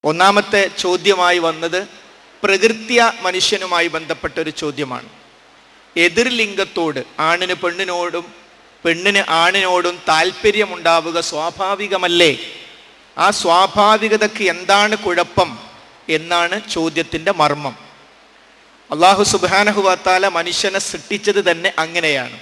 ഒന്നാമത്തെ ചോദ്യമായി വന്നത് പ്രകൃത്യ മനുഷ്യനുമായി ബന്ധപ്പെട്ട ഒരു ചോദ്യമാണ് എതിർലിംഗത്തോട് ആണിന് പെണ്ണിനോടും പെണ്ണിന് ആണിനോടും താല്പര്യമുണ്ടാവുക സ്വാഭാവികമല്ലേ ആ സ്വാഭാവികതയ്ക്ക് എന്താണ് കുഴപ്പം എന്നാണ് ചോദ്യത്തിൻ്റെ മർമ്മം അള്ളാഹു സുബാനഹുവാത്താല മനുഷ്യനെ സൃഷ്ടിച്ചത് തന്നെ അങ്ങനെയാണ്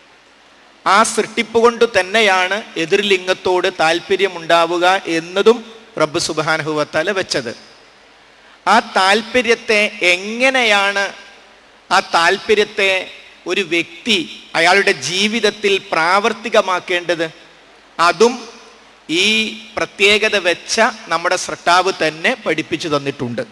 ആ സൃഷ്ടിപ്പ് കൊണ്ട് തന്നെയാണ് എതിർലിംഗത്തോട് താല്പര്യമുണ്ടാവുക എന്നതും റബ്ബ് സുബാനഹുവത്താല വെച്ചത് ആ താല്പര്യത്തെ എങ്ങനെയാണ് ആ താല്പര്യത്തെ ഒരു വ്യക്തി അയാളുടെ ജീവിതത്തിൽ പ്രാവർത്തികമാക്കേണ്ടത് അതും ഈ പ്രത്യേകത വെച്ച നമ്മുടെ സ്രട്ടാവ് തന്നെ പഠിപ്പിച്ചു തന്നിട്ടുണ്ട്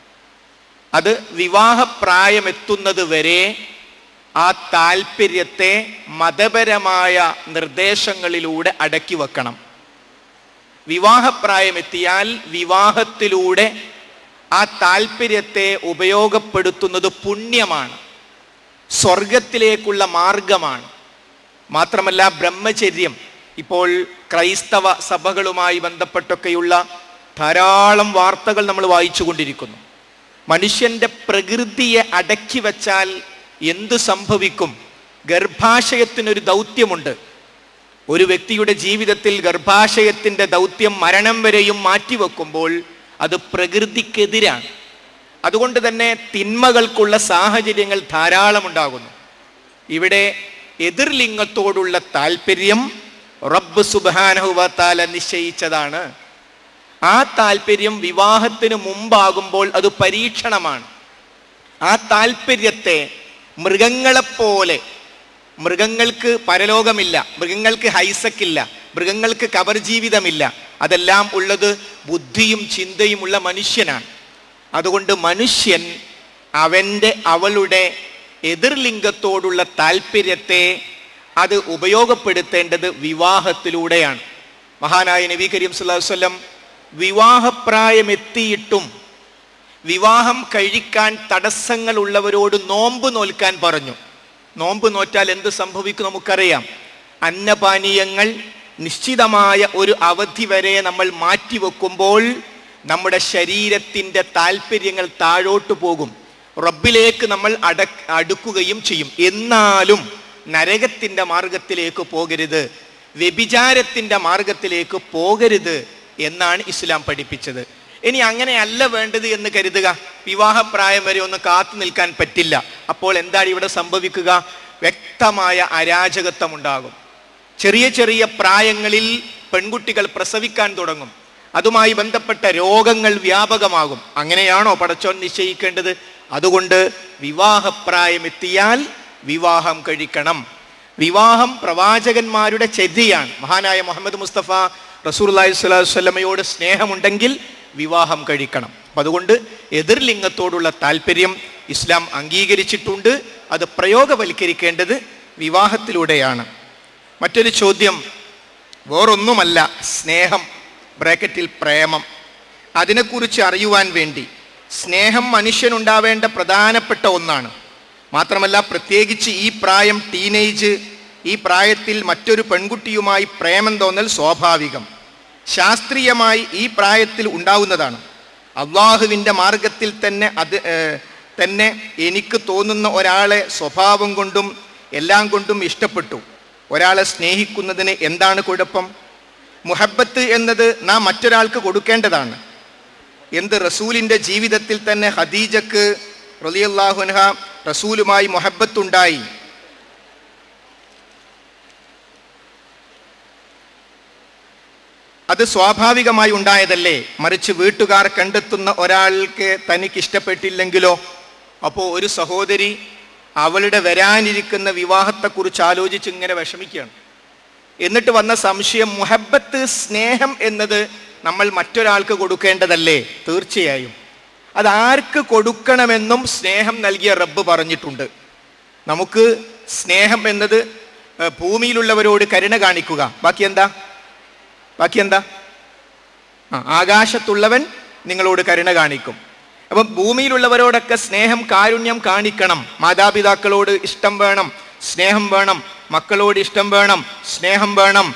അത് വിവാഹപ്രായമെത്തുന്നത് വരെ ആ താല്പര്യത്തെ മതപരമായ നിർദ്ദേശങ്ങളിലൂടെ അടക്കി വെക്കണം വിവാഹപ്രായമെത്തിയാൽ വിവാഹത്തിലൂടെ ആ താല്പര്യത്തെ ഉപയോഗപ്പെടുത്തുന്നത് പുണ്യമാണ് സ്വർഗത്തിലേക്കുള്ള മാർഗമാണ് മാത്രമല്ല ബ്രഹ്മചര്യം ഇപ്പോൾ ക്രൈസ്തവ സഭകളുമായി ബന്ധപ്പെട്ടൊക്കെയുള്ള ധാരാളം വാർത്തകൾ നമ്മൾ വായിച്ചു കൊണ്ടിരിക്കുന്നു മനുഷ്യന്റെ പ്രകൃതിയെ അടക്കി വച്ചാൽ എന്ത് സംഭവിക്കും ഗർഭാശയത്തിനൊരു ദൗത്യമുണ്ട് ഒരു വ്യക്തിയുടെ ജീവിതത്തിൽ ഗർഭാശയത്തിന്റെ ദൗത്യം മരണം വരെയും മാറ്റിവെക്കുമ്പോൾ അത് പ്രകൃതിക്കെതിരാണ് അതുകൊണ്ട് തന്നെ തിന്മകൾക്കുള്ള സാഹചര്യങ്ങൾ ധാരാളം ഉണ്ടാകുന്നു ഇവിടെ എതിർലിംഗത്തോടുള്ള താല്പര്യം റബ്ബ് സുബാനഹുവത്താല നിശ്ചയിച്ചതാണ് ആ താല്പര്യം വിവാഹത്തിന് മുമ്പാകുമ്പോൾ അത് പരീക്ഷണമാണ് ആ താല്പര്യത്തെ മൃഗങ്ങളെപ്പോലെ മൃഗങ്ങൾക്ക് പരലോകമില്ല മൃഗങ്ങൾക്ക് ഹൈസക്കില്ല മൃഗങ്ങൾക്ക് കബർ ജീവിതമില്ല അതെല്ലാം ഉള്ളത് ബുദ്ധിയും ചിന്തയും ഉള്ള മനുഷ്യനാണ് അതുകൊണ്ട് മനുഷ്യൻ അവൻ്റെ അവളുടെ എതിർലിംഗത്തോടുള്ള താല്പര്യത്തെ അത് ഉപയോഗപ്പെടുത്തേണ്ടത് വിവാഹത്തിലൂടെയാണ് മഹാനായ നബി കരീം സല്ലല്ലാഹു അലൈഹി വസല്ലം വിവാഹപ്രായമെത്തിയിട്ടും വിവാഹം കഴിക്കാൻ തടസ്സങ്ങൾ ഉള്ളവരോട് നോമ്പ് നോൽക്കാൻ പറഞ്ഞു നോമ്പ് നോറ്റാൽ എന്ത് സംഭവിക്കും നമുക്കറിയാം അന്നപാനീയങ്ങൾ നിശ്ചിതമായ ഒരു അവധി വരെ നമ്മൾ മാറ്റിവെക്കുമ്പോൾ നമ്മുടെ ശരീരത്തിൻ്റെ താല്പര്യങ്ങൾ താഴോട്ട് പോകും റബ്ബിലേക്ക് നമ്മൾ അട അടുക്കുകയും ചെയ്യും എന്നാലും നരകത്തിൻ്റെ മാർഗത്തിലേക്ക് പോകരുത് വ്യഭിചാരത്തിൻ്റെ മാർഗത്തിലേക്ക് പോകരുത് എന്നാണ് ഇസ്ലാം പഠിപ്പിച്ചത് ഇനി അങ്ങനെയല്ല വേണ്ടത് എന്ന് കരുതുക വിവാഹപ്രായം വരെ ഒന്ന് കാത്തു നിൽക്കാൻ പറ്റില്ല അപ്പോൾ എന്താണ് ഇവിടെ സംഭവിക്കുക വ്യക്തമായ അരാജകത്വം ഉണ്ടാകും ചെറിയ ചെറിയ പ്രായങ്ങളിൽ പെൺകുട്ടികൾ പ്രസവിക്കാൻ തുടങ്ങും അതുമായി ബന്ധപ്പെട്ട രോഗങ്ങൾ വ്യാപകമാകും അങ്ങനെയാണോ പടച്ചോൻ നിശ്ചയിക്കേണ്ടത് അതുകൊണ്ട് വിവാഹപ്രായം എത്തിയാൽ വിവാഹം കഴിക്കണം വിവാഹം പ്രവാചകന്മാരുടെ ചര്യയാണ് മഹാനായ മുഹമ്മദ് മുസ്തഫ റസൂർലാഹി സ്വലാഹു വല്ലമയോട് സ്നേഹമുണ്ടെങ്കിൽ വിവാഹം കഴിക്കണം അപ്പം അതുകൊണ്ട് എതിർലിംഗത്തോടുള്ള താല്പര്യം ഇസ്ലാം അംഗീകരിച്ചിട്ടുണ്ട് അത് പ്രയോഗവൽക്കരിക്കേണ്ടത് വിവാഹത്തിലൂടെയാണ് മറ്റൊരു ചോദ്യം വേറൊന്നുമല്ല സ്നേഹം ബ്രാക്കറ്റിൽ പ്രേമം അതിനെക്കുറിച്ച് അറിയുവാൻ വേണ്ടി സ്നേഹം മനുഷ്യനുണ്ടാവേണ്ട പ്രധാനപ്പെട്ട ഒന്നാണ് മാത്രമല്ല പ്രത്യേകിച്ച് ഈ പ്രായം ടീനേജ് ഈ പ്രായത്തിൽ മറ്റൊരു പെൺകുട്ടിയുമായി പ്രേമം തോന്നൽ സ്വാഭാവികം ശാസ്ത്രീയമായി ഈ പ്രായത്തിൽ ഉണ്ടാവുന്നതാണ് അള്ളാഹുവിൻ്റെ മാർഗത്തിൽ തന്നെ അത് ഏർ, തന്നെ എനിക്ക് തോന്നുന്ന ഒരാളെ സ്വഭാവം കൊണ്ടും എല്ലാം കൊണ്ടും ഇഷ്ടപ്പെട്ടു ഒരാളെ സ്നേഹിക്കുന്നതിന് എന്താണ് കുഴപ്പം മുഹബത്ത് എന്നത് നാം മറ്റൊരാൾക്ക് കൊടുക്കേണ്ടതാണ് എന്ത് റസൂലിൻ്റെ ജീവിതത്തിൽ തന്നെ ഖദീജക്ക് റലിയല്ലാഹുൻഹ റസൂലുമായി മുഹബത്തുണ്ടായി അത് സ്വാഭാവികമായി ഉണ്ടായതല്ലേ മറിച്ച് വീട്ടുകാർ കണ്ടെത്തുന്ന ഒരാൾക്ക് തനിക്ക് ഇഷ്ടപ്പെട്ടില്ലെങ്കിലോ അപ്പോൾ ഒരു സഹോദരി അവളുടെ വരാനിരിക്കുന്ന വിവാഹത്തെക്കുറിച്ച് ആലോചിച്ച് ഇങ്ങനെ വിഷമിക്കുകയാണ് എന്നിട്ട് വന്ന സംശയം മുഹബത്ത് സ്നേഹം എന്നത് നമ്മൾ മറ്റൊരാൾക്ക് കൊടുക്കേണ്ടതല്ലേ തീർച്ചയായും അത് ആർക്ക് കൊടുക്കണമെന്നും സ്നേഹം നൽകിയ റബ്ബ് പറഞ്ഞിട്ടുണ്ട് നമുക്ക് സ്നേഹം എന്നത് ഏർ, ഭൂമിയിലുള്ളവരോട് കരുണ കാണിക്കുക ബാക്കി എന്താ ബാക്കി എന്താ ആ ആകാശത്തുള്ളവൻ നിങ്ങളോട് കരുണ കാണിക്കും അപ്പം ഭൂമിയിലുള്ളവരോടൊക്കെ സ്നേഹം കാരുണ്യം കാണിക്കണം മാതാപിതാക്കളോട് ഇഷ്ടം വേണം സ്നേഹം വേണം മക്കളോട് ഇഷ്ടം വേണം സ്നേഹം വേണം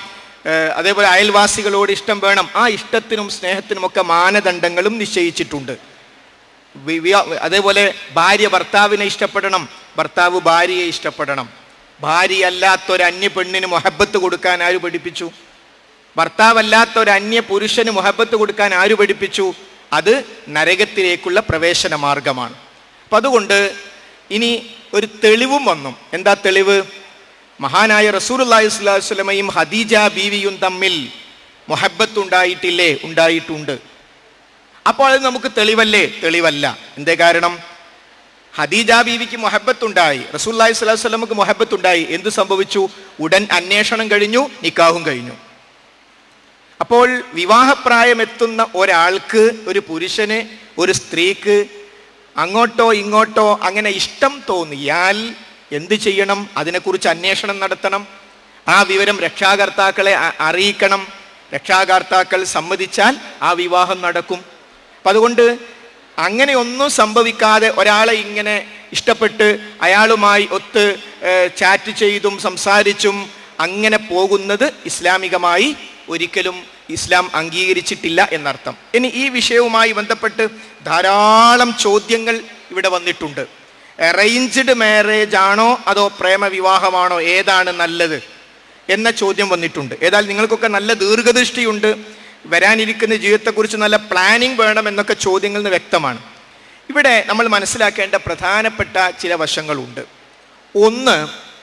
ഏഹ് അതേപോലെ അയൽവാസികളോട് ഇഷ്ടം വേണം ആ ഇഷ്ടത്തിനും സ്നേഹത്തിനുമൊക്കെ മാനദണ്ഡങ്ങളും നിശ്ചയിച്ചിട്ടുണ്ട് വി- വിവാ- അതേപോലെ ഭാര്യ ഭർത്താവിനെ ഇഷ്ടപ്പെടണം ഭർത്താവ് ഭാര്യയെ ഇഷ്ടപ്പെടണം ഭാര്യ അല്ലാത്ത ഒരു അന്യ പെണ്ണിന് മൊഹബത്ത് കൊടുക്കാൻ ആര് പഠിപ്പിച്ചു ഭർത്താവല്ലാത്ത ഒരു അന്യ പുരുഷന് മുഹബത്ത് കൊടുക്കാൻ ആര് പഠിപ്പിച്ചു അത് നരകത്തിലേക്കുള്ള പ്രവേശന മാർഗമാണ് അപ്പം അതുകൊണ്ട് ഇനി ഒരു തെളിവും വന്നു എന്താ തെളിവ് മഹാനായ റസൂർല്ലാഹി സ്വലമയും ഹദീജ ബീവിയും തമ്മിൽ മുഹബത്ത് ഉണ്ടായിട്ടില്ലേ ഉണ്ടായിട്ടുണ്ട് അപ്പോൾ അത് നമുക്ക് തെളിവല്ലേ തെളിവല്ല എന്തേ കാരണം ഹദീജ ബീവിക്ക് മൊഹബത്ത് ഉണ്ടായി റസൂല്ലാഹി സ്വലാഹു വസ്ലമക്ക് മൊഹബത്ത് ഉണ്ടായി എന്ത് സംഭവിച്ചു ഉടൻ അന്വേഷണം കഴിഞ്ഞു നിക്കാഹും കഴിഞ്ഞു അപ്പോൾ വിവാഹപ്രായം എത്തുന്ന ഒരാൾക്ക് ഒരു പുരുഷന് ഒരു സ്ത്രീക്ക് അങ്ങോട്ടോ ഇങ്ങോട്ടോ അങ്ങനെ ഇഷ്ടം തോന്നിയാൽ എന്ത് ചെയ്യണം അതിനെക്കുറിച്ച് അന്വേഷണം നടത്തണം ആ വിവരം രക്ഷാകർത്താക്കളെ അ- അറിയിക്കണം രക്ഷാകർത്താക്കൾ സമ്മതിച്ചാൽ ആ വിവാഹം നടക്കും അപ്പം അതുകൊണ്ട് അങ്ങനെ ഒന്നും സംഭവിക്കാതെ ഒരാളെ ഇങ്ങനെ ഇഷ്ടപ്പെട്ട് അയാളുമായി ഒത്ത് ഏഹ്, ചാറ്റ് ചെയ്തും സംസാരിച്ചും അങ്ങനെ പോകുന്നത് ഇസ്ലാമികമായി ഒരിക്കലും ഇസ്ലാം അംഗീകരിച്ചിട്ടില്ല എന്നർത്ഥം ഇനി ഈ വിഷയവുമായി ബന്ധപ്പെട്ട് ധാരാളം ചോദ്യങ്ങൾ ഇവിടെ വന്നിട്ടുണ്ട് അറേഞ്ച്ഡ് മാരേജ് ആണോ അതോ പ്രേമവിവാഹമാണോ ഏതാണ് നല്ലത് എന്ന ചോദ്യം വന്നിട്ടുണ്ട് ഏതായാലും നിങ്ങൾക്കൊക്കെ നല്ല ദീർഘദൃഷ്ടിയുണ്ട് വരാനിരിക്കുന്ന ജീവിതത്തെക്കുറിച്ച് നല്ല പ്ലാനിങ് വേണം എന്നൊക്കെ ചോദ്യങ്ങളിൽ നിന്ന് വ്യക്തമാണ് ഇവിടെ നമ്മൾ മനസ്സിലാക്കേണ്ട പ്രധാനപ്പെട്ട ചില വശങ്ങളുണ്ട് ഒന്ന്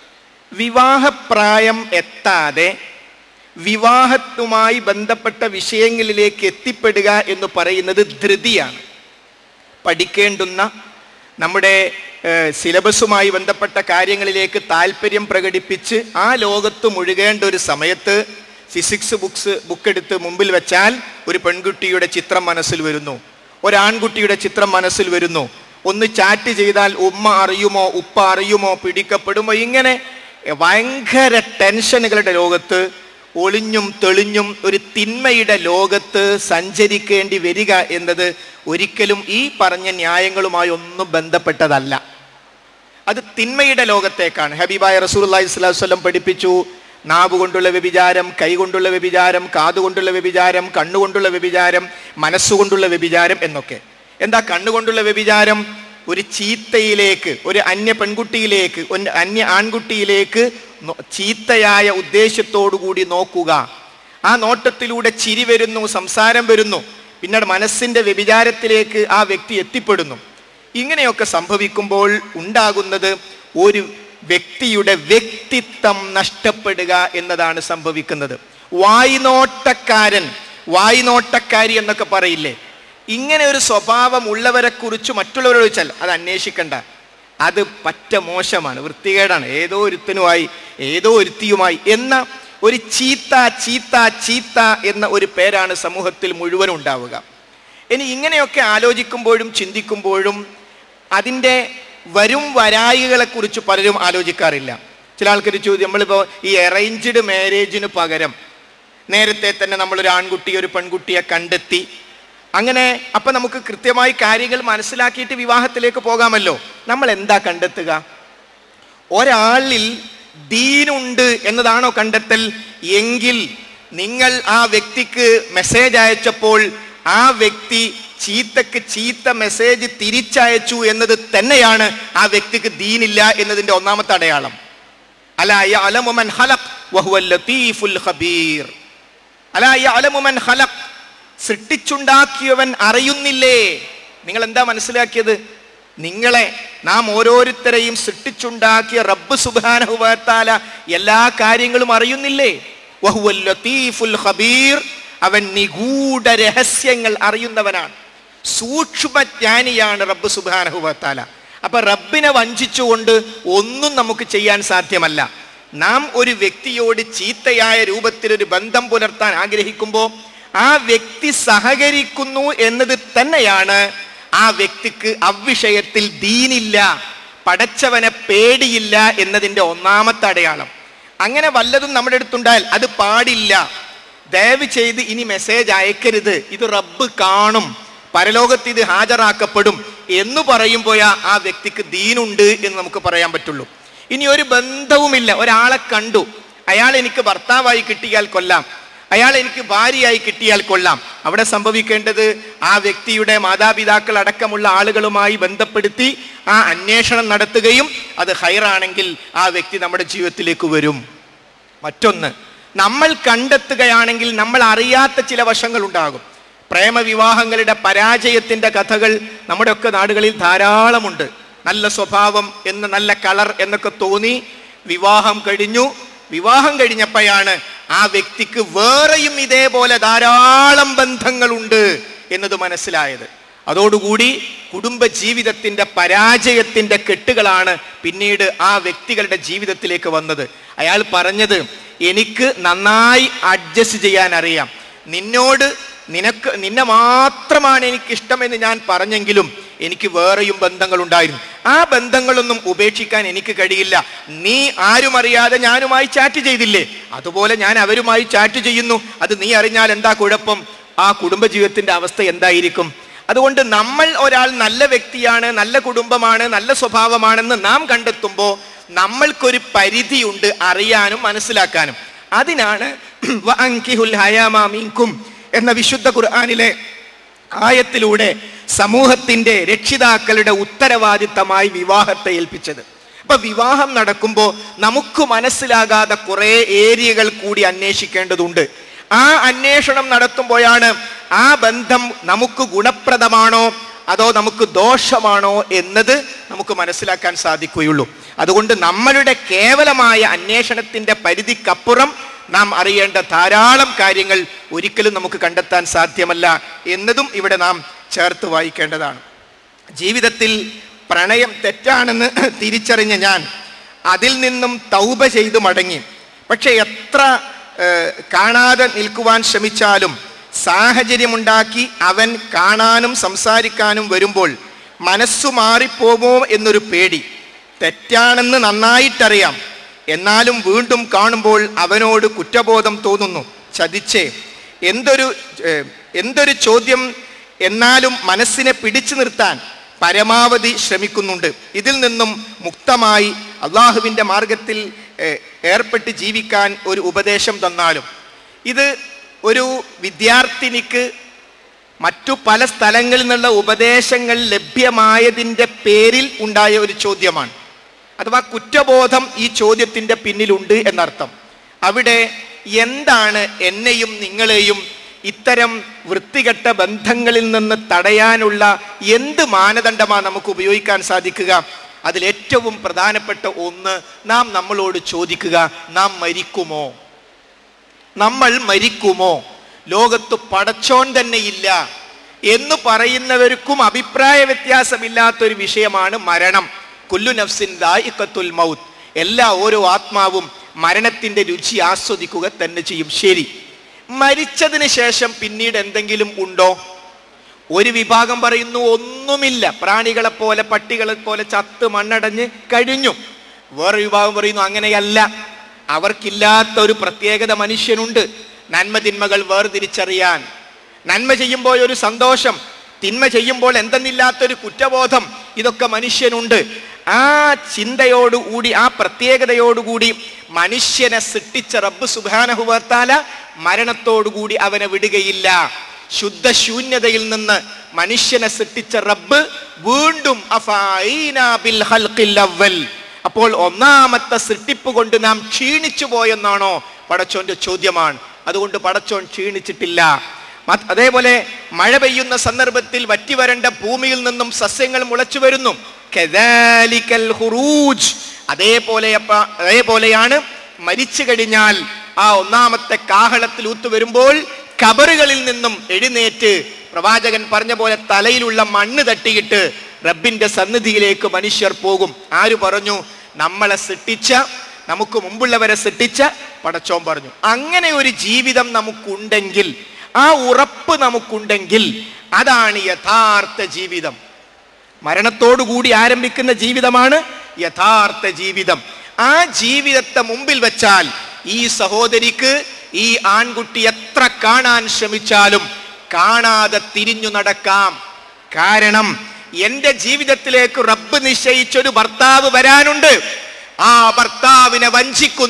വിവാഹപ്രായം എത്താതെ വിവാഹത്തുമായി ബന്ധപ്പെട്ട വിഷയങ്ങളിലേക്ക് എത്തിപ്പെടുക എന്ന് പറയുന്നത് ധൃതിയാണ് പഠിക്കേണ്ടുന്ന നമ്മുടെ ഏഹ്, സിലബസുമായി ബന്ധപ്പെട്ട കാര്യങ്ങളിലേക്ക് താല്പര്യം പ്രകടിപ്പിച്ച് ആ ലോകത്ത് മുഴുകേണ്ട ഒരു സമയത്ത് ഫിസിക്സ് ബുക്സ് ബുക്ക് എടുത്ത് മുമ്പിൽ വെച്ചാൽ ഒരു പെൺകുട്ടിയുടെ ചിത്രം മനസ്സിൽ വരുന്നു ഒരാൺകുട്ടിയുടെ ചിത്രം മനസ്സിൽ വരുന്നു ഒന്ന് ചാറ്റ് ചെയ്താൽ ഉമ്മ അറിയുമോ ഉപ്പ അറിയുമോ പിടിക്കപ്പെടുമോ ഇങ്ങനെ ഭയങ്കര ടെൻഷനുകളുടെ ലോകത്ത് ഒളിഞ്ഞും തെളിഞ്ഞും ഒരു തിന്മയുടെ ലോകത്ത് സഞ്ചരിക്കേണ്ടി വരിക എന്നത് ഒരിക്കലും ഈ പറഞ്ഞ ന്യായങ്ങളുമായി ഒന്നും ബന്ധപ്പെട്ടതല്ല അത് തിന്മയുടെ ലോകത്തേക്കാണ് ഹബീബായ റസൂലി സ്വലം പഠിപ്പിച്ചു നാവ് കൊണ്ടുള്ള വ്യഭിചാരം കൈ കൊണ്ടുള്ള വ്യഭിചാരം കാതുകൊണ്ടുള്ള വ്യഭിചാരം കണ്ണുകൊണ്ടുള്ള വ്യഭിചാരം മനസ്സുകൊണ്ടുള്ള വ്യഭിചാരം എന്നൊക്കെ എന്താ കണ്ണുകൊണ്ടുള്ള വ്യഭിചാരം ഒരു ചീത്തയിലേക്ക് ഒരു അന്യ പെൺകുട്ടിയിലേക്ക് ഒരു അന്യ ആൺകുട്ടിയിലേക്ക് നോ- ചീത്തയായ ഉദ്ദേശത്തോടു കൂടി നോക്കുക ആ നോട്ടത്തിലൂടെ ചിരി വരുന്നു സംസാരം വരുന്നു പിന്നീട് മനസ്സിന്റെ വ്യഭിചാരത്തിലേക്ക് ആ വ്യക്തി എത്തിപ്പെടുന്നു ഇങ്ങനെയൊക്കെ സംഭവിക്കുമ്പോൾ ഉണ്ടാകുന്നത് ഒരു വ്യക്തിയുടെ വ്യക്തിത്വം നഷ്ടപ്പെടുക എന്നതാണ് സംഭവിക്കുന്നത് വായ്നോട്ടക്കാരൻ വായ്നോട്ടക്കാരി എന്നൊക്കെ പറയില്ലേ ഇങ്ങനെ ഒരു സ്വഭാവം ഉള്ളവരെ കുറിച്ച് മറ്റുള്ളവരോട് ചോദിച്ചാൽ അത് അന്വേഷിക്കണ്ട അത് പറ്റ മോശമാണ് വൃത്തികേടാണ് ഏതോ ഒരുത്തനുമായി ഏതോ ഒരുത്തിയുമായി എന്ന ഒരു ചീത്ത ചീത്ത ചീത്ത എന്ന ഒരു പേരാണ് സമൂഹത്തിൽ മുഴുവൻ ഉണ്ടാവുക ഇനി ഇങ്ങനെയൊക്കെ ആലോചിക്കുമ്പോഴും ചിന്തിക്കുമ്പോഴും അതിൻ്റെ വരും വരായികളെ കുറിച്ച് പലരും ആലോചിക്കാറില്ല ചില ആൾക്കാർ ചോദ്യം നമ്മളിപ്പോൾ ഈ അറേഞ്ച്ഡ് മാരേജിന് പകരം നേരത്തെ തന്നെ നമ്മളൊരു ആൺകുട്ടി ഒരു പെൺകുട്ടിയെ കണ്ടെത്തി അങ്ങനെ അപ്പൊ നമുക്ക് കൃത്യമായി കാര്യങ്ങൾ മനസ്സിലാക്കിയിട്ട് വിവാഹത്തിലേക്ക് പോകാമല്ലോ നമ്മൾ എന്താ കണ്ടെത്തുക ഒരാളിൽ ദീനുണ്ട് എന്നതാണോ കണ്ടെത്തൽ എങ്കിൽ നിങ്ങൾ ആ വ്യക്തിക്ക് മെസ്സേജ് അയച്ചപ്പോൾ ആ വ്യക്തി ചീത്തക്ക് ചീത്ത മെസ്സേജ് തിരിച്ചയച്ചു എന്നത് തന്നെയാണ് ആ വ്യക്തിക്ക് ദീനില്ല എന്നതിന്റെ ഒന്നാമത്തെ അടയാളം അലാ യഅലമു മൻ ഖലഖ് വഹുവൽ ലതീഫുൽ ഖബീർ അലാ യഅലമു മൻ ഖലഖ് സൃഷ്ടിച്ചുണ്ടാക്കിയവൻ അറിയുന്നില്ലേ നിങ്ങൾ എന്താ മനസ്സിലാക്കിയത് നിങ്ങളെ നാം ഓരോരുത്തരെയും സൃഷ്ടിച്ചുണ്ടാക്കിയ റബ്ബ് സുബാനഹുവാല എല്ലാ കാര്യങ്ങളും അറിയുന്നില്ലേ വഹുവൽ ലതീഫുൽ ഖബീർ അവൻ നിഗൂഢ രഹസ്യങ്ങൾ അറിയുന്നവനാണ് സൂക്ഷ്മജ്ഞാനിയാണ് റബ്ബ് സുബാനഹുവാല അപ്പൊ റബ്ബിനെ വഞ്ചിച്ചുകൊണ്ട് ഒന്നും നമുക്ക് ചെയ്യാൻ സാധ്യമല്ല നാം ഒരു വ്യക്തിയോട് ചീത്തയായ രൂപത്തിൽ ഒരു ബന്ധം പുലർത്താൻ ആഗ്രഹിക്കുമ്പോൾ ആ വ്യക്തി സഹകരിക്കുന്നു എന്നത് തന്നെയാണ് ആ വ്യക്തിക്ക് അവിഷയത്തിൽ ദീനില്ല പടച്ചവനെ പേടിയില്ല എന്നതിൻ്റെ ഒന്നാമത്തെ അടയാളം അങ്ങനെ വല്ലതും നമ്മുടെ അടുത്തുണ്ടായാൽ അത് പാടില്ല ദയവ് ചെയ്ത് ഇനി മെസ്സേജ് അയക്കരുത് ഇത് റബ്ബ് കാണും പരലോകത്ത് ഇത് ഹാജരാക്കപ്പെടും എന്ന് പറയുമ്പോഴാ ആ വ്യക്തിക്ക് ദീനുണ്ട് എന്ന് നമുക്ക് പറയാൻ പറ്റുള്ളൂ ഇനി ഒരു ബന്ധവുമില്ല ഒരാളെ കണ്ടു അയാൾ എനിക്ക് ഭർത്താവായി കിട്ടിയാൽ കൊല്ലാം അയാൾ എനിക്ക് ഭാര്യയായി കിട്ടിയാൽ കൊള്ളാം അവിടെ സംഭവിക്കേണ്ടത് ആ വ്യക്തിയുടെ മാതാപിതാക്കൾ അടക്കമുള്ള ആളുകളുമായി ബന്ധപ്പെടുത്തി ആ അന്വേഷണം നടത്തുകയും അത് ഹൈറാണെങ്കിൽ ആ വ്യക്തി നമ്മുടെ ജീവിതത്തിലേക്ക് വരും മറ്റൊന്ന് നമ്മൾ കണ്ടെത്തുകയാണെങ്കിൽ നമ്മൾ അറിയാത്ത ചില വശങ്ങൾ ഉണ്ടാകും പ്രേമവിവാഹങ്ങളുടെ പരാജയത്തിന്റെ കഥകൾ നമ്മുടെയൊക്കെ നാടുകളിൽ ധാരാളമുണ്ട് നല്ല സ്വഭാവം എന്ന് നല്ല കളർ എന്നൊക്കെ തോന്നി വിവാഹം കഴിഞ്ഞു വിവാഹം കഴിഞ്ഞപ്പോഴാണ് ആ വ്യക്തിക്ക് വേറെയും ഇതേപോലെ ധാരാളം ബന്ധങ്ങളുണ്ട് എന്നത് മനസ്സിലായത് അതോടുകൂടി കുടുംബ ജീവിതത്തിന്റെ പരാജയത്തിന്റെ കെട്ടുകളാണ് പിന്നീട് ആ വ്യക്തികളുടെ ജീവിതത്തിലേക്ക് വന്നത് അയാൾ പറഞ്ഞത് എനിക്ക് നന്നായി അഡ്ജസ്റ്റ് ചെയ്യാൻ അറിയാം നിന്നോട് നിനക്ക് നിന്നെ മാത്രമാണ് എനിക്ക് ഇഷ്ടമെന്ന് ഞാൻ പറഞ്ഞെങ്കിലും എനിക്ക് വേറെയും ബന്ധങ്ങൾ ഉണ്ടായിരുന്നു ആ ബന്ധങ്ങളൊന്നും ഉപേക്ഷിക്കാൻ എനിക്ക് കഴിയില്ല നീ ആരും അറിയാതെ ഞാനുമായി ചാറ്റ് ചെയ്തില്ലേ അതുപോലെ ഞാൻ അവരുമായി ചാറ്റ് ചെയ്യുന്നു അത് നീ അറിഞ്ഞാൽ എന്താ കുഴപ്പം ആ കുടുംബജീവിതത്തിന്റെ അവസ്ഥ എന്തായിരിക്കും അതുകൊണ്ട് നമ്മൾ ഒരാൾ നല്ല വ്യക്തിയാണ് നല്ല കുടുംബമാണ് നല്ല സ്വഭാവമാണെന്ന് നാം കണ്ടെത്തുമ്പോൾ നമ്മൾക്കൊരു പരിധിയുണ്ട് അറിയാനും മനസ്സിലാക്കാനും അതിനാണ് വഅൻകിഹുൽ ഹയാമ മിൻകും എന്ന വിശുദ്ധ ഖുർആനിലെ ആയത്തിലൂടെ സമൂഹത്തിന്റെ രക്ഷിതാക്കളുടെ ഉത്തരവാദിത്തമായി വിവാഹത്തെ ഏൽപ്പിച്ചത് അപ്പൊ വിവാഹം നടക്കുമ്പോൾ നമുക്ക് മനസ്സിലാകാതെ കുറെ ഏരിയകൾ കൂടി അന്വേഷിക്കേണ്ടതുണ്ട് ആ അന്വേഷണം നടത്തുമ്പോഴാണ് ആ ബന്ധം നമുക്ക് ഗുണപ്രദമാണോ അതോ നമുക്ക് ദോഷമാണോ എന്നത് നമുക്ക് മനസ്സിലാക്കാൻ സാധിക്കുകയുള്ളൂ അതുകൊണ്ട് നമ്മളുടെ കേവലമായ അന്വേഷണത്തിന്റെ പരിധിക്കപ്പുറം നാം അറിയേണ്ട ധാരാളം കാര്യങ്ങൾ ഒരിക്കലും നമുക്ക് കണ്ടെത്താൻ സാധ്യമല്ല എന്നതും ഇവിടെ നാം ചേർത്ത് വായിക്കേണ്ടതാണ് ജീവിതത്തിൽ പ്രണയം തെറ്റാണെന്ന് തിരിച്ചറിഞ്ഞ ഞാൻ അതിൽ നിന്നും തൗബ ചെയ്ത് മടങ്ങി പക്ഷെ എത്ര ഏഹ്, കാണാതെ നിൽക്കുവാൻ ശ്രമിച്ചാലും സാഹചര്യമുണ്ടാക്കി അവൻ കാണാനും സംസാരിക്കാനും വരുമ്പോൾ മനസ്സു മാറിപ്പോകുമോ എന്നൊരു പേടി തെറ്റാണെന്ന് നന്നായിട്ടറിയാം എന്നാലും വീണ്ടും കാണുമ്പോൾ അവനോട് കുറ്റബോധം തോന്നുന്നു ചതിച്ചേ എന്തൊരു ഏഹ്, എന്തൊരു ചോദ്യം എന്നാലും മനസ്സിനെ പിടിച്ചു നിർത്താൻ പരമാവധി ശ്രമിക്കുന്നുണ്ട് ഇതിൽ നിന്നും മുക്തമായി അള്ളാഹുവിൻ്റെ മാർഗത്തിൽ ഏഹ്, ഏർപ്പെട്ട് ജീവിക്കാൻ ഒരു ഉപദേശം തന്നാലും ഇത് ഒരു വിദ്യാർത്ഥിനിക്ക് മറ്റു പല സ്ഥലങ്ങളിൽ നിന്നുള്ള ഉപദേശങ്ങൾ ലഭ്യമായതിൻ്റെ പേരിൽ ഉണ്ടായ ഒരു ചോദ്യമാണ് അഥവാ കുറ്റബോധം ഈ ചോദ്യത്തിൻ്റെ പിന്നിലുണ്ട് എന്നർത്ഥം അവിടെ എന്താണ് എന്നെയും നിങ്ങളെയും ഇത്തരം വൃത്തികെട്ട ബന്ധങ്ങളിൽ നിന്ന് തടയാനുള്ള എന്ത് മാനദണ്ഡമാണ് നമുക്ക് ഉപയോഗിക്കാൻ സാധിക്കുക അതിൽ ഏറ്റവും പ്രധാനപ്പെട്ട ഒന്ന് നാം നമ്മളോട് ചോദിക്കുക നാം മരിക്കുമോ നമ്മൾ മരിക്കുമോ ലോകത്ത് പടച്ചോൻ തന്നെ ഇല്ല എന്ന് പറയുന്നവർക്കും അഭിപ്രായ വ്യത്യാസമില്ലാത്തൊരു വിഷയമാണ് മരണം കുല്ലു നഫ്സിൻ ദായിഖത്തുൽ മൗത്ത് എല്ലാ ഓരോ ആത്മാവും മരണത്തിന്റെ രുചി ആസ്വദിക്കുക തന്നെ ചെയ്യും ശരി മരിച്ചതിന് ശേഷം പിന്നീട് എന്തെങ്കിലും ഉണ്ടോ ഒരു വിഭാഗം പറയുന്നു ഒന്നുമില്ല പ്രാണികളെ പോലെ പട്ടികളെ പോലെ ചത്ത് മണ്ണടഞ്ഞ് കഴിഞ്ഞു വേറെ വിഭാഗം പറയുന്നു അങ്ങനെയല്ല അവർക്കില്ലാത്ത ഒരു പ്രത്യേകത മനുഷ്യനുണ്ട് നന്മ തിന്മകൾ വേർതിരിച്ചറിയാൻ നന്മ ചെയ്യുമ്പോൾ ഒരു സന്തോഷം തിന്മ ചെയ്യുമ്പോൾ എന്തെന്നില്ലാത്തൊരു കുറ്റബോധം ഇതൊക്കെ മനുഷ്യനുണ്ട് ആ ചിന്തയോടുകൂടി ആ പ്രത്യേകതയോടുകൂടി മനുഷ്യനെ സൃഷ്ടിച്ച റബ്ബ് സുബാനഹുവർത്താല മരണത്തോടുകൂടി അവനെ വിടുകയില്ല ശുദ്ധശൂന്യതയിൽ നിന്ന് മനുഷ്യനെ സൃഷ്ടിച്ച റബ്ബ് വീണ്ടും അഫായിനാ ബിൽ ഖൽഖിൽ അവ്വൽ. അപ്പോൾ ഒന്നാമത്തെ സൃഷ്ടിപ്പ് കൊണ്ട് നാം ക്ഷീണിച്ചു പോയെന്നാണോ പടച്ചോന്റെ ചോദ്യമാണ് അതുകൊണ്ട് പടച്ചോൻ ക്ഷീണിച്ചിട്ടില്ല മത്- അതേപോലെ മഴ പെയ്യുന്ന സന്ദർഭത്തിൽ വറ്റിവരണ്ട ഭൂമിയിൽ നിന്നും സസ്യങ്ങൾ മുളച്ചു വരുന്നു കദാലിക്കൽ ഖുറൂജ്. അതേപോലെ അപ്പ- അതേപോലെയാണ് മരിച്ചു കഴിഞ്ഞാൽ ആ ഒന്നാമത്തെ കാഹളത്തിൽ ഊത്തു വരുമ്പോൾ കബറുകളിൽ നിന്നും എഴുന്നേറ്റ് പ്രവാചകൻ പറഞ്ഞ പോലെ തലയിലുള്ള മണ്ണ് തട്ടിയിട്ട് റബ്ബിന്റെ സന്നിധിയിലേക്ക് മനുഷ്യർ പോകും ആര് പറഞ്ഞു നമ്മളെ സൃഷ്ടിച്ച നമുക്ക് മുമ്പുള്ളവരെ സൃഷ്ടിച്ച പടച്ചോൻ പറഞ്ഞു അങ്ങനെ ഒരു ജീവിതം നമുക്കുണ്ടെങ്കിൽ ആ ഉറപ്പ് നമുക്കുണ്ടെങ്കിൽ അതാണ് യഥാർത്ഥ ജീവിതം മരണത്തോടുകൂടി ആരംഭിക്കുന്ന ജീവിതമാണ് യഥാർത്ഥ ജീവിതം ആ ജീവിതത്തെ മുമ്പിൽ വെച്ചാൽ ഈ സഹോദരിക്ക് ഈ ആൺകുട്ടി എത്ര കാണാൻ ശ്രമിച്ചാലും കാണാതെ തിരിഞ്ഞു നടക്കാം കാരണം എന്റെ ജീവിതത്തിലേക്ക് റബ്ബ് നിശ്ചയിച്ചൊരു ഭർത്താവ് വരാനുണ്ട് ആ ഭർത്താവിനെ വഞ്ചിക്കുന്ന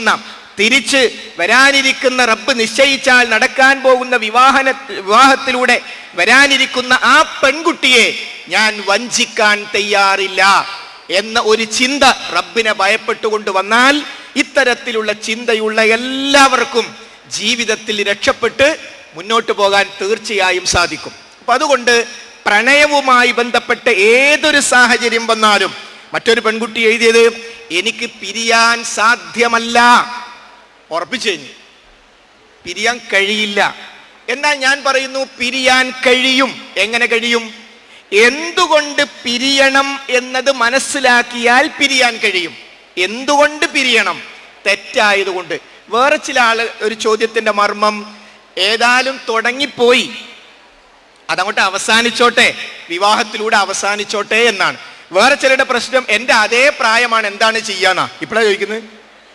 തിരിച്ച് വരാനിരിക്കുന്ന റബ്ബ് നിശ്ചയിച്ചാൽ നടക്കാൻ പോകുന്ന വിവാഹന വിവാഹത്തിലൂടെ വരാനിരിക്കുന്ന ആ പെൺകുട്ടിയെ ഞാൻ വഞ്ചിക്കാൻ തയ്യാറില്ല എന്ന ഒരു ചിന്ത റബ്ബിനെ ഭയപ്പെട്ടുകൊണ്ട് വന്നാൽ ഇത്തരത്തിലുള്ള ചിന്തയുള്ള എല്ലാവർക്കും ജീവിതത്തിൽ രക്ഷപ്പെട്ട് മുന്നോട്ട് പോകാൻ തീർച്ചയായും സാധിക്കും അപ്പൊ അതുകൊണ്ട് പ്രണയവുമായി ബന്ധപ്പെട്ട ഏതൊരു സാഹചര്യം വന്നാലും മറ്റൊരു പെൺകുട്ടി എഴുതിയത് എനിക്ക് പിരിയാൻ സാധ്യമല്ല ഉറപ്പിച്ചു കഴിഞ്ഞു പിരിയാൻ കഴിയില്ല എന്നാൽ ഞാൻ പറയുന്നു പിരിയാൻ കഴിയും എങ്ങനെ കഴിയും എന്തുകൊണ്ട് പിരിയണം എന്നത് മനസ്സിലാക്കിയാൽ പിരിയാൻ കഴിയും എന്തുകൊണ്ട് പിരിയണം തെറ്റായതുകൊണ്ട് വേറെ ചില ആള് ഒരു ചോദ്യത്തിന്റെ മർമ്മം ഏതായാലും തുടങ്ങിപ്പോയി അതങ്ങോട്ട് അവസാനിച്ചോട്ടെ വിവാഹത്തിലൂടെ അവസാനിച്ചോട്ടെ എന്നാണ് വേറെ ചിലരുടെ പ്രശ്നം എൻ്റെ അതേ പ്രായമാണ് എന്താണ് ചെയ്യാന്നാ ഇപ്പോഴാണ് ചോദിക്കുന്നത്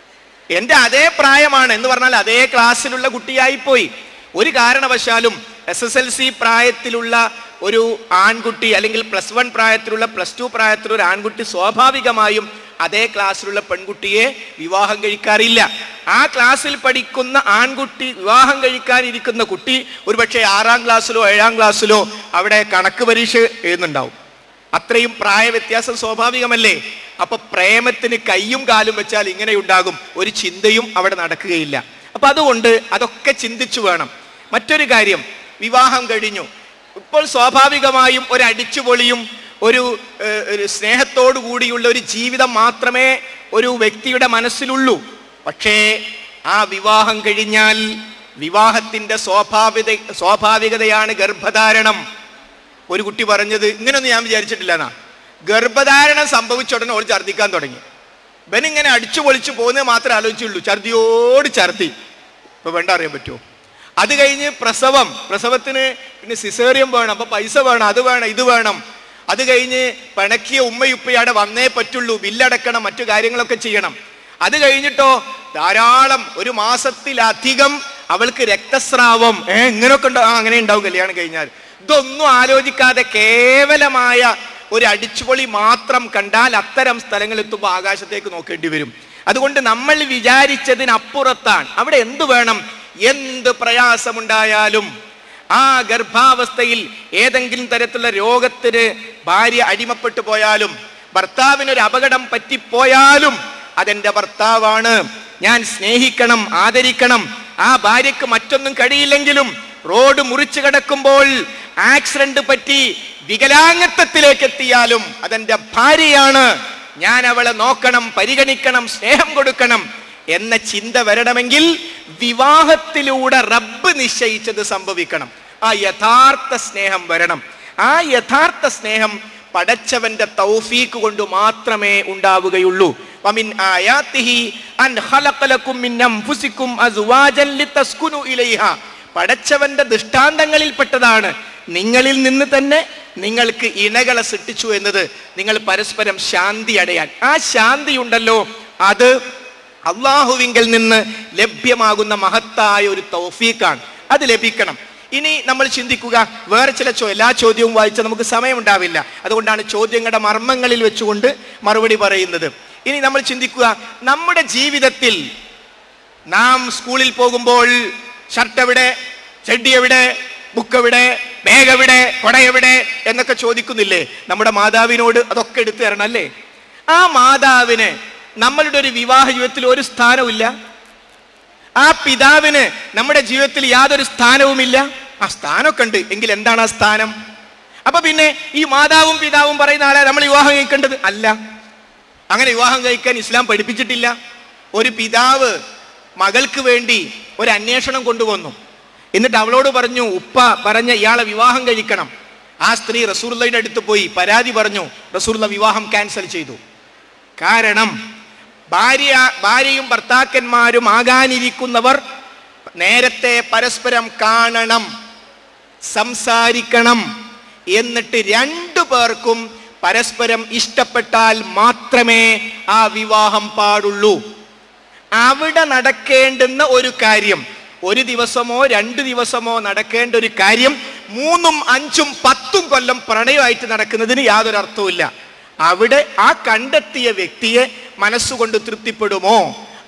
എൻ്റെ അതേ പ്രായമാണ് എന്ന് പറഞ്ഞാൽ അതേ ക്ലാസ്സിലുള്ള കുട്ടിയായി പോയി ഒരു കാരണവശാലും എസ് എസ് എൽ സി പ്രായത്തിലുള്ള ഒരു ആൺകുട്ടി അല്ലെങ്കിൽ പ്ലസ് വൺ പ്രായത്തിലുള്ള പ്ലസ് ടു പ്രായത്തിലുള്ള ഒരു ആൺകുട്ടി സ്വാഭാവികമായും അതേ ക്ലാസ്സിലുള്ള പെൺകുട്ടിയെ വിവാഹം കഴിക്കാറില്ല ആ ക്ലാസ്സിൽ പഠിക്കുന്ന ആൺകുട്ടി വിവാഹം കഴിക്കാനിരിക്കുന്ന കുട്ടി ഒരുപക്ഷെ ആറാം ക്ലാസ്സിലോ ഏഴാം ക്ലാസ്സിലോ അവിടെ കണക്ക് പരീക്ഷ എഴുതുന്നുണ്ടാവും അത്രയും പ്രായ വ്യത്യാസം സ്വാഭാവികമല്ലേ അപ്പൊ പ്രേമത്തിന് കയ്യും കാലും വെച്ചാൽ ഇങ്ങനെ ഉണ്ടാകും ഒരു ചിന്തയും അവിടെ നടക്കുകയില്ല അപ്പൊ അതുകൊണ്ട് അതൊക്കെ ചിന്തിച്ചു വേണം മറ്റൊരു കാര്യം വിവാഹം കഴിഞ്ഞു ഇപ്പോൾ സ്വാഭാവികമായും ഒരു അടിച്ചുപൊളിയും ഒരു ഏഹ്, ഒരു സ്നേഹത്തോടു കൂടിയുള്ള ഒരു ജീവിതം മാത്രമേ ഒരു വ്യക്തിയുടെ മനസ്സിലുള്ളൂ പക്ഷേ ആ വിവാഹം കഴിഞ്ഞാൽ വിവാഹത്തിന്റെ സ്വാഭാവിക സ്വാഭാവികതയാണ് ഗർഭധാരണം ഒരു കുട്ടി പറഞ്ഞത് ഇങ്ങനെയൊന്നും ഞാൻ വിചാരിച്ചിട്ടില്ല എന്നാ ഗർഭധാരണം സംഭവിച്ച ഉടനെ ഓൾ ഛർദ്ദിക്കാൻ തുടങ്ങി ഇവൻ ഇങ്ങനെ അടിച്ചു പൊളിച്ചു പോകുന്നത് മാത്രമേ ആലോചിച്ചുള്ളൂ ഛർദിയോട് ഛർദി ഇപ്പൊ വേണ്ട അറിയാൻ പറ്റുമോ അത് കഴിഞ്ഞ് പ്രസവം പ്രസവത്തിന് പിന്നെ സിസേറിയം വേണം അപ്പൊ പൈസ വേണം അത് വേണം ഇത് വേണം അത് കഴിഞ്ഞ് പിണക്കിയ ഉമ്മയുപ്പയുടെ വന്നേ പറ്റുള്ളൂ ബില്ലടക്കണം മറ്റു കാര്യങ്ങളൊക്കെ ചെയ്യണം അത് കഴിഞ്ഞിട്ടോ ധാരാളം ഒരു മാസത്തിലധികം അവൾക്ക് രക്തസ്രാവം ഏ ഇങ്ങനെയൊക്കെ ഉണ്ടോ ആ അങ്ങനെ ഉണ്ടാവും കല്യാണം കഴിഞ്ഞാൽ ഇതൊന്നും ആലോചിക്കാതെ കേവലമായ ഒരു അടിച്ചുപൊളി മാത്രം കണ്ടാൽ അത്തരം സ്ഥലങ്ങളിൽ എത്തുമ്പോൾ ആകാശത്തേക്ക് നോക്കേണ്ടി വരും അതുകൊണ്ട് നമ്മൾ വിചാരിച്ചതിനപ്പുറത്താണ് അവിടെ എന്ത് വേണം എന്ത് പ്രയാസമുണ്ടായാലും ആ ഗർഭാവസ്ഥയിൽ ഏതെങ്കിലും തരത്തിലുള്ള രോഗത്തിന് ഭാര്യ അടിമപ്പെട്ടു പോയാലും ഭർത്താവിനൊരു അപകടം പറ്റിപ്പോയാലും അതെന്റെ ഭർത്താവാണ് ഞാൻ സ്നേഹിക്കണം ആദരിക്കണം ആ ഭാര്യക്ക് മറ്റൊന്നും കഴിയില്ലെങ്കിലും റോഡ് മുറിച്ചു കിടക്കുമ്പോൾ ആക്സിഡന്റ് പറ്റി വികലാംഗത്വത്തിലേക്ക് എത്തിയാലും അതെന്റെ ഭാര്യയാണ് ഞാൻ അവളെ നോക്കണം പരിഗണിക്കണം സ്നേഹം കൊടുക്കണം എന്ന ചിന്ത വരണമെങ്കിൽ വിവാഹത്തിലൂടെ റബ്ബ് നിശ്ചയിച്ചത് സംഭവിക്കണം ആ യഥാർത്ഥ സ്നേഹം വരണം ആ യഥാർത്ഥ സ്നേഹം പടച്ചവന്റെ തൗഫീക്ക് കൊണ്ട് മാത്രമേ ഉണ്ടാവുകയുള്ളൂ വമിൻ ആയാത്തിഹി അൻ ഖലഖലകും മിൻ അൻഫുസികും അസ്വാജൻ ലിതസ്കുനു ഇലൈഹ പടച്ചവന്റെ ദൃഷ്ടാന്തങ്ങളിൽപ്പെട്ടതാണ് നിങ്ങളിൽ നിന്ന് തന്നെ നിങ്ങൾക്ക് ഇണകളെ സൃഷ്ടിച്ചു എന്നത് നിങ്ങൾ പരസ്പരം ശാന്തി അടയാൻ ആ ശാന്തി ഉണ്ടല്ലോ അത് അള്ളാഹുവിങ്കിൽ നിന്ന് ലഭ്യമാകുന്ന മഹത്തായ ഒരു തൗഫീഖാണ് അത് ലഭിക്കണം ഇനി നമ്മൾ ചിന്തിക്കുക വേറെ ചില ചോ എല്ലാ ചോദ്യവും വായിച്ചാൽ നമുക്ക് സമയമുണ്ടാവില്ല അതുകൊണ്ടാണ് ചോദ്യങ്ങളുടെ മർമ്മങ്ങളിൽ വെച്ചുകൊണ്ട് മറുപടി പറയുന്നത് ഇനി നമ്മൾ ചിന്തിക്കുക നമ്മുടെ ജീവിതത്തിൽ നാം സ്കൂളിൽ പോകുമ്പോൾ ഷർട്ട് എവിടെ ചെടി എവിടെ ബുക്ക് എവിടെ ബാഗ് എവിടെ കൊട എവിടെ എന്നൊക്കെ ചോദിക്കുന്നില്ലേ നമ്മുടെ മാതാവിനോട് അതൊക്കെ എടുത്തു തരണം അല്ലേ ആ മാതാവിന് നമ്മളുടെ ഒരു വിവാഹ ജീവിതത്തിൽ ഒരു സ്ഥാനവുമില്ല ആ പിതാവിന് നമ്മുടെ ജീവിതത്തിൽ യാതൊരു സ്ഥാനവുമില്ല ആ സ്ഥാനമൊക്കെ ഉണ്ട് എങ്കിൽ എന്താണ് ആ സ്ഥാനം അപ്പൊ പിന്നെ ഈ മാതാവും പിതാവും പറയുന്ന ആളെ നമ്മൾ വിവാഹം കഴിക്കേണ്ടത് അല്ല അങ്ങനെ വിവാഹം കഴിക്കാൻ ഇസ്ലാം പഠിപ്പിച്ചിട്ടില്ല ഒരു പിതാവ് മകൾക്ക് വേണ്ടി ഒരു അന്വേഷണം കൊണ്ടുവന്നു എന്നിട്ട് അവളോട് പറഞ്ഞു ഉപ്പ പറഞ്ഞ ഇയാളെ വിവാഹം കഴിക്കണം ആ സ്ത്രീ റസൂർലയുടെ അടുത്ത് പോയി പരാതി പറഞ്ഞു റസൂർല വിവാഹം ക്യാൻസൽ ചെയ്തു കാരണം ഭാര്യ ഭാര്യയും ഭർത്താക്കന്മാരും ആകാനിരിക്കുന്നവർ നേരത്തെ പരസ്പരം കാണണം സംസാരിക്കണം എന്നിട്ട് രണ്ടു പേർക്കും പരസ്പരം ഇഷ്ടപ്പെട്ടാൽ മാത്രമേ ആ വിവാഹം പാടുള്ളൂ അവിടെ നടക്കേണ്ടുന്ന ഒരു കാര്യം ഒരു ദിവസമോ രണ്ട് ദിവസമോ നടക്കേണ്ട ഒരു കാര്യം മൂന്നും അഞ്ചും പത്തും കൊല്ലം പ്രണയമായിട്ട് നടക്കുന്നതിന് യാതൊരു അർത്ഥവുമില്ല അവിടെ ആ കണ്ടെത്തിയ വ്യക്തിയെ മനസ്സുകൊണ്ട് തൃപ്തിപ്പെടുമോ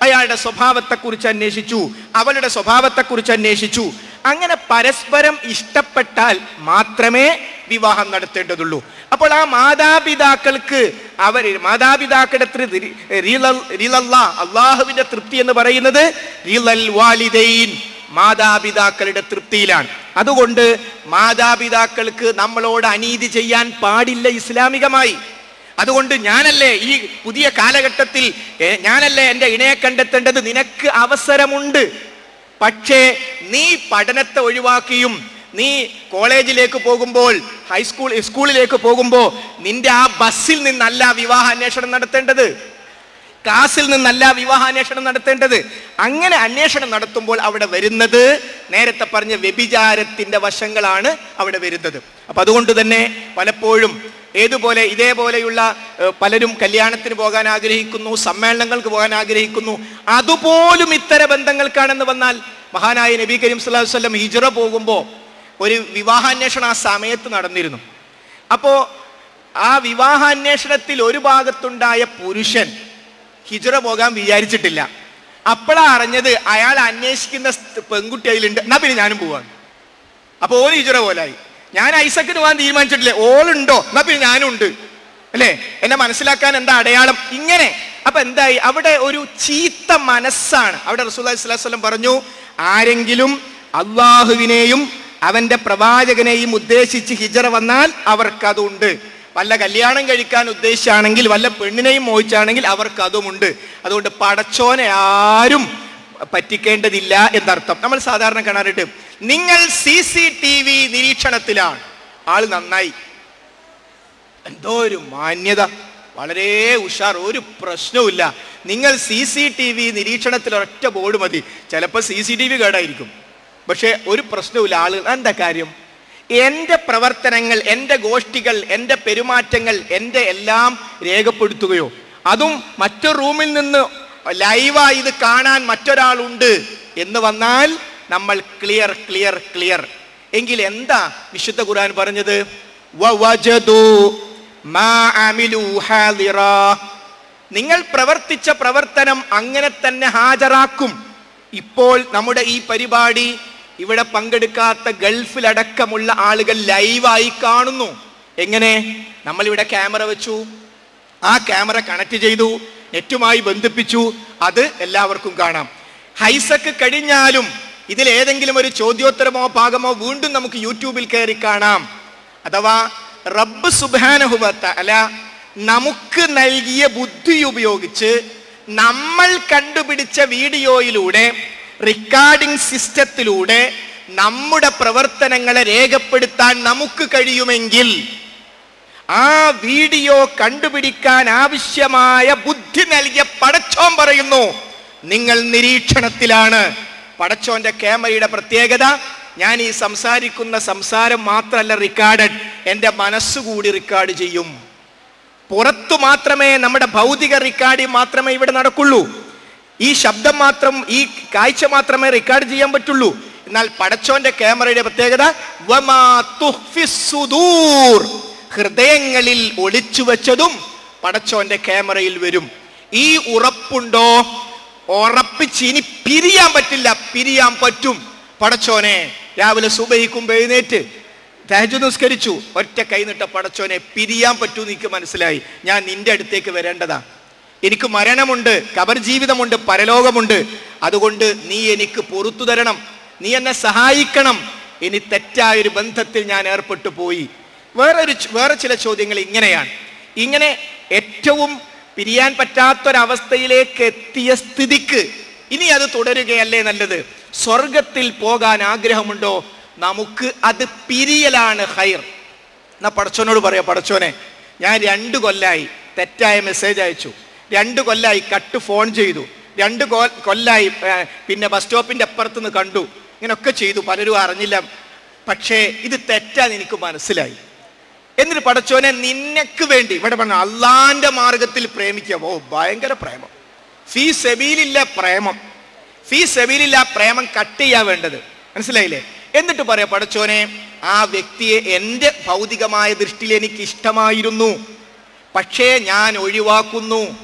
അയാളുടെ സ്വഭാവത്തെക്കുറിച്ച് അന്വേഷിച്ചു അവളുടെ സ്വഭാവത്തെക്കുറിച്ച് അന്വേഷിച്ചു അങ്ങനെ പരസ്പരം ഇഷ്ടപ്പെട്ടാൽ മാത്രമേ വിവാഹം നടത്തേണ്ടതുള്ളൂ അപ്പോൾ ആ മാതാപിതാക്കൾക്ക് അവർ മാതാപിതാക്കളുടെ തൃ- റിലൽ- റിലല്ലാ, അള്ളാഹുവിന്റെ തൃപ്തി എന്ന് പറയുന്നത് റിലൽ വാലിദൈൻ മാതാപിതാക്കളുടെ തൃപ്തിയിലാണ് അതുകൊണ്ട് മാതാപിതാക്കൾക്ക് നമ്മളോട് അനീതി ചെയ്യാൻ പാടില്ല ഇസ്ലാമികമായി അതുകൊണ്ട് ഞാനല്ലേ ഈ പുതിയ കാലഘട്ടത്തിൽ ഏ, ഞാനല്ലേ എൻ്റെ ഇണയെ കണ്ടെത്തേണ്ടത് നിനക്ക് അവസരമുണ്ട് പക്ഷേ നീ പഠനത്തെ ഒഴിവാക്കിയും നീ കോളേജിലേക്ക് പോകുമ്പോൾ ഹൈസ്കൂൾ സ്കൂളിലേക്ക് പോകുമ്പോൾ നിന്റെ ആ ബസ്സിൽ നിന്നല്ല വിവാഹ അന്വേഷണം നടത്തേണ്ടത് ക്ലാസ്സിൽ നിന്നല്ല വിവാഹാന്വേഷണം നടത്തേണ്ടത് അങ്ങനെ അന്വേഷണം നടത്തുമ്പോൾ അവിടെ വരുന്നത് നേരത്തെ പറഞ്ഞ വ്യഭിചാരത്തിന്റെ വശങ്ങളാണ് അവിടെ വരുന്നത് അപ്പൊ അതുകൊണ്ട് തന്നെ പലപ്പോഴും ഏതുപോലെ ഇതേപോലെയുള്ള ഏഹ്, പലരും കല്യാണത്തിന് പോകാൻ ആഗ്രഹിക്കുന്നു സമ്മേളനങ്ങൾക്ക് പോകാൻ ആഗ്രഹിക്കുന്നു അതുപോലും ഇത്തര ബന്ധങ്ങൾക്കാണെന്ന് വന്നാൽ മഹാനായ നബി കരീം സല്ലല്ലാഹു അലൈഹി വസല്ലം ഹിജ്റ പോകുമ്പോൾ ഒരു വിവാഹാന്വേഷണം ആ സമയത്ത് നടന്നിരുന്നു അപ്പോ ആ വിവാഹാന്വേഷണത്തിൽ ഒരു ഭാഗത്തുണ്ടായ പുരുഷൻ ഹിജറ പോകാൻ വിചാരിച്ചിട്ടില്ല അപ്പോഴാ അറിഞ്ഞത് അയാൾ അന്വേഷിക്കുന്ന സ് പെൺകുട്ടി അതിലുണ്ട് എന്നാ പിന്നെ ഞാനും പോവാണ് അപ്പൊ ഓന് ഹിജറ പോലായി ഞാൻ ഐസക്കിന് പോകാൻ തീരുമാനിച്ചിട്ടില്ലേ ഓളുണ്ടോ എന്നാ പിന്നെ ഞാനും ഉണ്ട് അല്ലേ എന്നെ മനസ്സിലാക്കാൻ എന്താ അടയാളം ഇങ്ങനെ അപ്പൊ എന്തായി അവിടെ ഒരു ചീത്ത മനസ്സാണ് അവിടെ റസൂൽ വസ്ലം പറഞ്ഞു ആരെങ്കിലും അള്ളാഹുവിനെയും അവന്റെ പ്രവാചകനെയും ഉദ്ദേശിച്ച് ഹിജറ വന്നാൽ അവർക്കതുണ്ട് വല്ല കല്യാണം കഴിക്കാൻ ഉദ്ദേശിച്ചാണെങ്കിൽ വല്ല പെണ്ണിനെയും മോഹിച്ചാണെങ്കിൽ അവർക്ക് അതുമുണ്ട് അതുകൊണ്ട് പടച്ചോനെ ആരും പറ്റിക്കേണ്ടതില്ല എന്നർത്ഥം നമ്മൾ സാധാരണ കാണാറുണ്ട് നിങ്ങൾ സി സി ടി വി നിരീക്ഷണത്തിലാണ് ആള് നന്നായി എന്തോ ഒരു മാന്യത വളരെ ഉഷാർ ഒരു പ്രശ്നവുമില്ല നിങ്ങൾ സി സി ടി വി നിരീക്ഷണത്തിൽ ഒരൊറ്റ ബോർഡ് മതി ചിലപ്പോൾ സി സി ടി വി കേടായിരിക്കും പക്ഷേ ഒരു പ്രശ്നവുമില്ല ആള് എന്താ കാര്യം എൻ്റെ പ്രവർത്തനങ്ങൾ എൻ്റെ ഗോഷ്ഠികൾ എൻ്റെ പെരുമാറ്റങ്ങൾ എൻ്റെ എല്ലാം രേഖപ്പെടുത്തുകയോ അതും മറ്റൊരു റൂമിൽ നിന്ന് ലൈവായി ഇത് കാണാൻ മറ്റൊരാളുണ്ട് എന്ന് വന്നാൽ നമ്മൾ ക്ലിയർ ക്ലിയർ ക്ലിയർ എങ്കിൽ എന്താ വിശുദ്ധ ഖുർആൻ പറഞ്ഞത് വവജദു മാ അമിലു ഹാദിറാ. നിങ്ങൾ പ്രവർത്തിച്ച പ്രവർത്തനം അങ്ങനെ തന്നെ ഹാജരാക്കും ഇപ്പോൾ നമ്മുടെ ഈ പരിപാടി ഇവിടെ പങ്കെടുക്കാത്ത ഗൾഫിലടക്കമുള്ള ആളുകൾ ലൈവായി കാണുന്നു എങ്ങനെ നമ്മൾ ഇവിടെ ക്യാമറ വെച്ചു ആ ക്യാമറ കണക്ട് ചെയ്തു നെറ്റുമായി ബന്ധിപ്പിച്ചു അത് എല്ലാവർക്കും കാണാം ഹൈസക്ക് കഴിഞ്ഞാലും ഇതിൽ ഏതെങ്കിലും ഒരു ചോദ്യോത്തരമോ ഭാഗമോ വീണ്ടും നമുക്ക് യൂട്യൂബിൽ കയറി കാണാം അഥവാ റബ്ബ് സുബാനഹുബത്ത അല്ല നമുക്ക് നൽകിയ ബുദ്ധി ഉപയോഗിച്ച് നമ്മൾ കണ്ടുപിടിച്ച വീഡിയോയിലൂടെ റെക്കോർഡിംഗ് സിസ്റ്റത്തിലൂടെ നമ്മുടെ പ്രവർത്തനങ്ങളെ രേഖപ്പെടുത്താൻ നമുക്ക് കഴിയുമെങ്കിൽ ആ വീഡിയോ കണ്ടുപിടിക്കാൻ ആവശ്യമായ ബുദ്ധി നൽകിയ പടച്ചോൻ പറയുന്നു നിങ്ങൾ നിരീക്ഷണത്തിലാണ് പടച്ചോന്റെ ക്യാമറയുടെ പ്രത്യേകത ഞാൻ ഈ സംസാരിക്കുന്ന സംസാരം മാത്രമല്ല റെക്കോർഡഡ് എൻ്റെ മനസ്സുകൂടി റെക്കോർഡ് ചെയ്യും പുറത്തു മാത്രമേ നമ്മുടെ ഭൗതിക റെക്കോർഡിംഗ് മാത്രമേ ഇവിടെ നടക്കുള്ളൂ ഈ ശബ്ദം മാത്രം ഈ കാഴ്ച മാത്രമേ റെക്കോർഡ് ചെയ്യാൻ പറ്റുള്ളൂ എന്നാൽ പടച്ചോന്റെ ക്യാമറയുടെ പ്രത്യേകത വമാ തുഹ്ഫിസ് സുദൂർ. ഹൃദയങ്ങളിൽ ഒളിച്ചു വെച്ചതും പടച്ചോന്റെ ക്യാമറയിൽ വരും ഈ ഉറപ്പുണ്ടോ ഉറപ്പിച്ച് ഇനി പിരിയാൻ പറ്റില്ല പിരിയാൻ പറ്റും പടച്ചോനെ രാവിലെ സുബഹിക്കുമ്പോ എഴുന്നേറ്റ് തഹജു നിസ്കരിച്ചു ഒറ്റ കൈനിട്ട പടച്ചോനെ പിരിയാൻ പറ്റൂ എനിക്ക് മനസ്സിലായി ഞാൻ നിന്റെ അടുത്തേക്ക് വരേണ്ടതാ എനിക്ക് മരണമുണ്ട് കബർ ജീവിതമുണ്ട് പരലോകമുണ്ട് അതുകൊണ്ട് നീ എനിക്ക് പൊറത്തു തരണം നീ എന്നെ സഹായിക്കണം ഇനി തെറ്റായ ഒരു ബന്ധത്തിൽ ഞാൻ ഏർപ്പെട്ടു പോയി വേറെ ഒരു ച്- വേറെ ചില ചോദ്യങ്ങൾ ഇങ്ങനെയാണ് ഇങ്ങനെ ഏറ്റവും പിരിയാൻ പറ്റാത്തൊരവസ്ഥയിലേക്ക് എത്തിയ സ്ഥിതിക്ക് ഇനി അത് തുടരുകയല്ലേ നല്ലത് സ്വർഗത്തിൽ പോകാൻ ആഗ്രഹമുണ്ടോ നമുക്ക് അത് പിരിയലാണ് ഹൈർ എന്നാ പടച്ചോനോട് പറയാം പടച്ചോനെ ഞാൻ രണ്ട് കൊല്ലായി തെറ്റായ മെസ്സേജ് അയച്ചു രണ്ട് കൊല്ലായി കട്ട് ഫോൺ ചെയ്തു രണ്ട് കൊ- കൊല്ലായി ഏ, പിന്നെ ബസ് സ്റ്റോപ്പിന്റെ അപ്പുറത്ത് നിന്ന് കണ്ടു ഇങ്ങനൊക്കെ ചെയ്തു പലരും അറിഞ്ഞില്ല പക്ഷേ ഇത് തെറ്റാന്ന് എനിക്ക് മനസ്സിലായി എന്നിട്ട് പടച്ചോനെ നിനക്ക് വേണ്ടി ഇവിടെ പറഞ്ഞ അള്ളാന്റെ മാർഗത്തിൽ പ്രേമിക്കുക ഓ ഭയങ്കര പ്രേമം ഫീ സെബീലില്ല പ്രേമം ഫീ സെബീലില്ല പ്രേമം കട്ട് ചെയ്യാ വേണ്ടത് മനസ്സിലായില്ലേ എന്നിട്ട് പറയാ പടച്ചോനെ ആ വ്യക്തിയെ എൻ്റെ ഭൗതികമായ ദൃഷ്ടിയിൽ എനിക്ക് ഇഷ്ടമായിരുന്നു പക്ഷേ ഞാൻ ഒഴിവാക്കുന്നു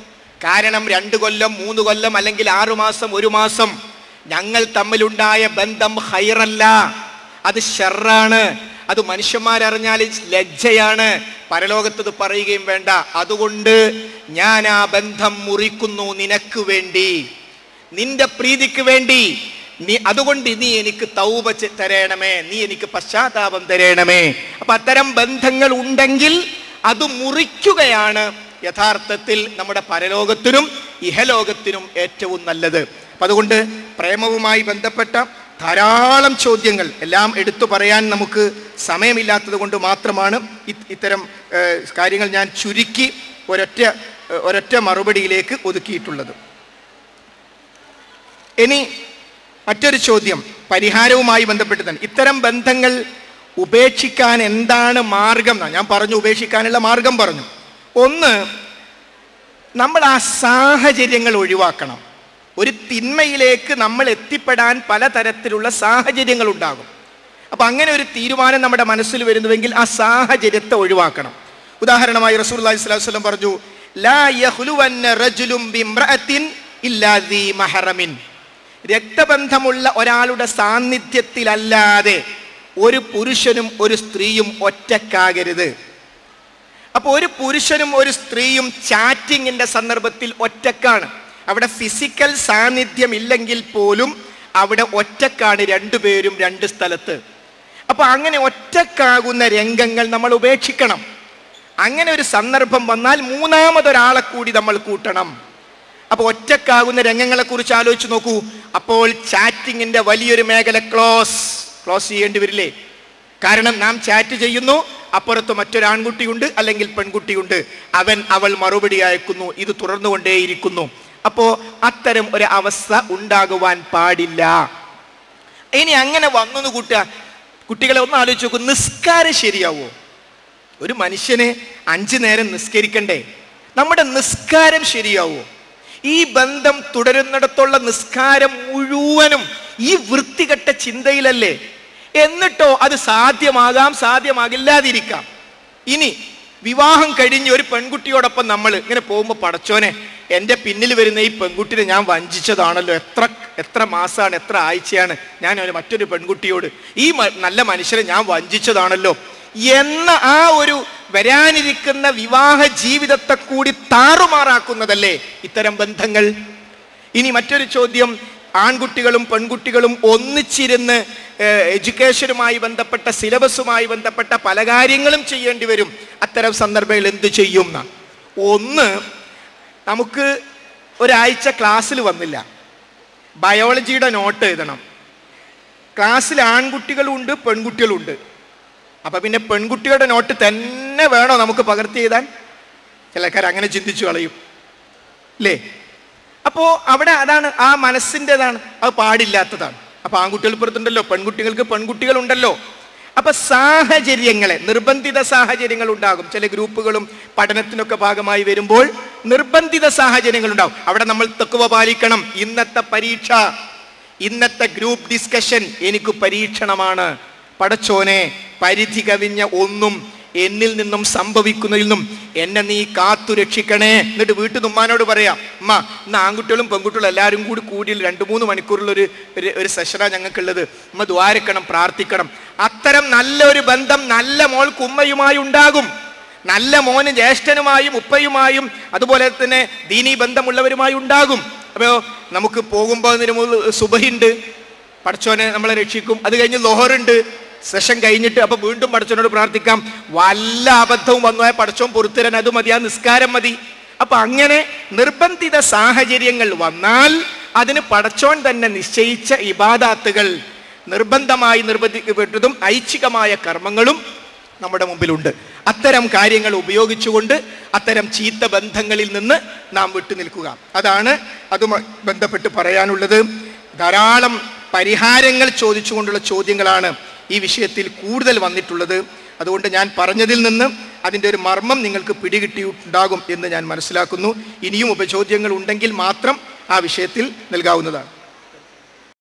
കാരണം രണ്ട് കൊല്ലം മൂന്ന് കൊല്ലം അല്ലെങ്കിൽ ആറു മാസം ഒരു മാസം ഞങ്ങൾ തമ്മിലുണ്ടായ ബന്ധം ഹൈറല്ല അത് ഷെറാണ് അത് മനുഷ്യന്മാരറിഞ്ഞാൽ ലജ്ജയാണ് പരലോകത്തത് പറയുകയും വേണ്ട അതുകൊണ്ട് ഞാൻ ആ ബന്ധം മുറിക്കുന്നു നിനക്ക് വേണ്ടി നിന്റെ പ്രീതിക്ക് വേണ്ടി നീ അതുകൊണ്ട് നീ എനിക്ക് തൗബ ചെ- തരേണമേ നീ എനിക്ക് പശ്ചാത്താപം തരേണമേ അപ്പൊ അത്തരം ബന്ധങ്ങൾ ഉണ്ടെങ്കിൽ അത് മുറിക്കുകയാണ് യഥാർത്ഥത്തിൽ നമ്മുടെ പരലോകത്തിനും ഇഹലോകത്തിനും ഏറ്റവും നല്ലത് അപ്പൊ അതുകൊണ്ട് പ്രേമവുമായി ബന്ധപ്പെട്ട ധാരാളം ചോദ്യങ്ങൾ എല്ലാം എടുത്തു പറയാൻ നമുക്ക് സമയമില്ലാത്തത് കൊണ്ട് മാത്രമാണ് ഇ- ഇത്തരം ഏഹ്, കാര്യങ്ങൾ ഞാൻ ചുരുക്കി ഒരൊറ്റ ഏഹ്, ഒരൊറ്റ മറുപടിയിലേക്ക് ഒതുക്കിയിട്ടുള്ളത് ഇനി മറ്റൊരു ചോദ്യം പരിഹാരവുമായി ബന്ധപ്പെട്ട് തന്നെ ഇത്തരം ബന്ധങ്ങൾ ഉപേക്ഷിക്കാൻ എന്താണ് മാർഗം എന്നാ ഞാൻ പറഞ്ഞു ഉപേക്ഷിക്കാനുള്ള മാർഗം പറഞ്ഞു ഒന്ന് നമ്മൾ ആ സാഹചര്യങ്ങൾ ഒഴിവാക്കണം ഒരു തിന്മയിലേക്ക് നമ്മൾ എത്തിപ്പെടാൻ പലതരത്തിലുള്ള സാഹചര്യങ്ങൾ ഉണ്ടാകും അപ്പൊ അങ്ങനെ ഒരു തീരുമാനം നമ്മുടെ മനസ്സിൽ വരുന്നുവെങ്കിൽ ആ സാഹചര്യത്തെ ഒഴിവാക്കണം ഉദാഹരണമായി റസൂൽ വസ്ലം പറഞ്ഞു ലാ യഹ്ലുവന്ന റജുലും ബിംറഅത്തിൻ ഇല്ലാ ദീ മഹറമിൻ രക്തബന്ധമുള്ള ഒരാളുടെ സാന്നിധ്യത്തിലല്ലാതെ ഒരു പുരുഷനും ഒരു സ്ത്രീയും ഒറ്റക്കാകരുത് അപ്പോൾ ഒരു പുരുഷനും ഒരു സ്ത്രീയും ചാറ്റിങ്ങിന്റെ സന്ദർഭത്തിൽ ഒറ്റക്കാണ് അവിടെ ഫിസിക്കൽ സാന്നിധ്യം ഇല്ലെങ്കിൽ പോലും അവിടെ ഒറ്റക്കാണ് രണ്ടുപേരും രണ്ട് സ്ഥലത്ത് അപ്പൊ അങ്ങനെ ഒറ്റക്കാകുന്ന രംഗങ്ങൾ നമ്മൾ ഉപേക്ഷിക്കണം അങ്ങനെ ഒരു സന്ദർഭം വന്നാൽ മൂന്നാമതൊരാളെ കൂടി നമ്മൾ കൂട്ടണം അപ്പൊ ഒറ്റക്കാകുന്ന രംഗങ്ങളെ കുറിച്ച് ആലോചിച്ച് നോക്കൂ അപ്പോൾ ചാറ്റിങ്ങിന്റെ വലിയൊരു മേഖല ക്ലോസ് ക്ലോസ് ചെയ്യേണ്ടി വരില്ലേ കാരണം നാം ചാറ്റ് ചെയ്യുന്നു അപ്പുറത്ത് മറ്റൊരാൺകുട്ടിയുണ്ട് അല്ലെങ്കിൽ പെൺകുട്ടിയുണ്ട് അവൻ അവൾ മറുപടി അയക്കുന്നു ഇത് തുടർന്നുകൊണ്ടേയിരിക്കുന്നു അപ്പോ അത്തരം ഒരു അവസ്ഥ ഉണ്ടാകുവാൻ പാടില്ല ഇനി അങ്ങനെ വന്നു കൂട്ടുക കുട്ടികളെ ഒന്ന് ആലോചിച്ച് നോക്കൂ നിസ്കാരം ശരിയാവോ ഒരു മനുഷ്യന് അഞ്ചു നേരം നിസ്കരിക്കണ്ടേ നമ്മുടെ നിസ്കാരം ശരിയാവോ ഈ ബന്ധം തുടരുന്നിടത്തുള്ള നിസ്കാരം മുഴുവനും ഈ വൃത്തികെട്ട ചിന്തയിലല്ലേ എന്നിട്ടോ അത് സാധ്യമാകാം സാധ്യമാകില്ലാതിരിക്കാം ഇനി വിവാഹം കഴിഞ്ഞ് ഒരു പെൺകുട്ടിയോടൊപ്പം നമ്മൾ ഇങ്ങനെ പോകുമ്പോൾ പടച്ചോനെ എൻ്റെ പിന്നിൽ വരുന്ന ഈ പെൺകുട്ടിനെ ഞാൻ വഞ്ചിച്ചതാണല്ലോ എത്ര എത്ര മാസമാണ് എത്ര ആഴ്ചയാണ് ഞാൻ ഒരു മറ്റൊരു പെൺകുട്ടിയോട് ഈ മ- നല്ല മനുഷ്യരെ ഞാൻ വഞ്ചിച്ചതാണല്ലോ എന്ന ആ ഒരു വരാനിരിക്കുന്ന വിവാഹ ജീവിതത്തെ കൂടി താറുമാറാക്കുന്നതല്ലേ ഇത്തരം ബന്ധങ്ങൾ ഇനി മറ്റൊരു ചോദ്യം ആൺകുട്ടികളും പെൺകുട്ടികളും ഒന്നിച്ചിരുന്ന് ഏഹ്, എഡ്യൂക്കേഷനുമായി ബന്ധപ്പെട്ട സിലബസുമായി ബന്ധപ്പെട്ട പല കാര്യങ്ങളും ചെയ്യേണ്ടി വരും അത്തരം സന്ദർഭങ്ങളിൽ എന്ത് ചെയ്യും എന്നാ ഒന്ന് നമുക്ക് ഒരാഴ്ച ക്ലാസ്സിൽ വന്നില്ല ബയോളജിയുടെ നോട്ട് എഴുതണം ക്ലാസ്സിൽ ആൺകുട്ടികളുണ്ട് പെൺകുട്ടികളുണ്ട് അപ്പൊ പിന്നെ പെൺകുട്ടികളുടെ നോട്ട് തന്നെ വേണോ നമുക്ക് പകർത്തി എഴുതാൻ ചിലക്കാർ അങ്ങനെ ചിന്തിച്ചു കളയും അല്ലേ അപ്പോ അവിടെ അതാണ് ആ മനസ്സിൻ്റെതാണ് അത് പാടില്ലാത്തതാണ് അപ്പൊ ആൺകുട്ടികൾ പുറത്തുണ്ടല്ലോ പെൺകുട്ടികൾക്ക് പെൺകുട്ടികളുണ്ടല്ലോ അപ്പൊ സാഹചര്യങ്ങളെ നിർബന്ധിത സാഹചര്യങ്ങൾ ഉണ്ടാകും ചില ഗ്രൂപ്പുകളും പഠനത്തിനൊക്കെ ഭാഗമായി വരുമ്പോൾ നിർബന്ധിത സാഹചര്യങ്ങൾ ഉണ്ടാകും അവിടെ നമ്മൾ തെക്കുവ പാലിക്കണം ഇന്നത്തെ പരീക്ഷ ഇന്നത്തെ ഗ്രൂപ്പ് ഡിസ്കഷൻ എനിക്ക് പരീക്ഷണമാണ് പടച്ചോനെ പരിധി കവിഞ്ഞ ഒന്നും എന്നിൽ നിന്നും സംഭവിക്കുന്നതിൽ നിന്നും എന്നെ നീ കാത്തു രക്ഷിക്കണേ എന്നിട്ട് വീട്ടിൽ നിന്ന് ഉമ്മാനോട് പറയാം ഉമ്മ ഇന്ന് ആൺകുട്ടികളും പെൺകുട്ടികളും എല്ലാവരും കൂടി കൂടി രണ്ട് മൂന്ന് മണിക്കൂറുള്ള ഒരു ഒരു- ഒരു സെഷനാണ് ഞങ്ങൾക്കുള്ളത് ഉമ്മ ദ്വാരക്കണം പ്രാർത്ഥിക്കണം അത്തരം നല്ലൊരു ബന്ധം നല്ല മോൾക്ക് ഉമ്മയുമായി ഉണ്ടാകും നല്ല മോന് ജ്യേഷ്ഠനുമായും ഉപ്പയുമായും അതുപോലെ തന്നെ ദീനീ ബന്ധമുള്ളവരുമായി ഉണ്ടാകും അപ്പോ നമുക്ക് പോകുമ്പോൾ അതിന് മുമ്പ് സുബഹിണ്ട് പടച്ചോനെ നമ്മളെ രക്ഷിക്കും അത് കഴിഞ്ഞ് ലോഹറുണ്ട് സെഷൻ കഴിഞ്ഞിട്ട് അപ്പൊ വീണ്ടും പടച്ചോനോട് പ്രാർത്ഥിക്കാം വല്ല അബദ്ധവും വന്നു പടച്ചോൻ പൊറുത്തരൻ അത് മതി ആ നിസ്കാരം മതി അപ്പൊ അങ്ങനെ നിർബന്ധിത സാഹചര്യങ്ങൾ വന്നാൽ അതിന് പടച്ചോൻ തന്നെ നിശ്ചയിച്ച ഇബാദാത്തുകൾ നിർബന്ധമായി നിർബന്ധിക്കപ്പെട്ടതും ഐച്ഛികമായ കർമ്മങ്ങളും നമ്മുടെ മുമ്പിലുണ്ട് അത്തരം കാര്യങ്ങൾ ഉപയോഗിച്ചുകൊണ്ട് അത്തരം ചീത്ത ബന്ധങ്ങളിൽ നിന്ന് നാം വിട്ടുനിൽക്കുക അതാണ് അതുമായി ബന്ധപ്പെട്ട് പറയാനുള്ളത് ധാരാളം പരിഹാരങ്ങൾ ചോദിച്ചുകൊണ്ടുള്ള ചോദ്യങ്ങളാണ് ഈ വിഷയത്തിൽ കൂടുതൽ വന്നിട്ടുള്ളത് അതുകൊണ്ട് ഞാൻ പറഞ്ഞതിൽ നിന്ന് അതിൻ്റെ ഒരു മർമ്മം നിങ്ങൾക്ക് പിടികിട്ടിയിട്ടുണ്ടാകും എന്ന് ഞാൻ മനസ്സിലാക്കുന്നു ഇനിയും ഉപചോദ്യങ്ങൾ ഉണ്ടെങ്കിൽ മാത്രം ആ വിഷയത്തിൽ നൽകാവുന്നതാണ്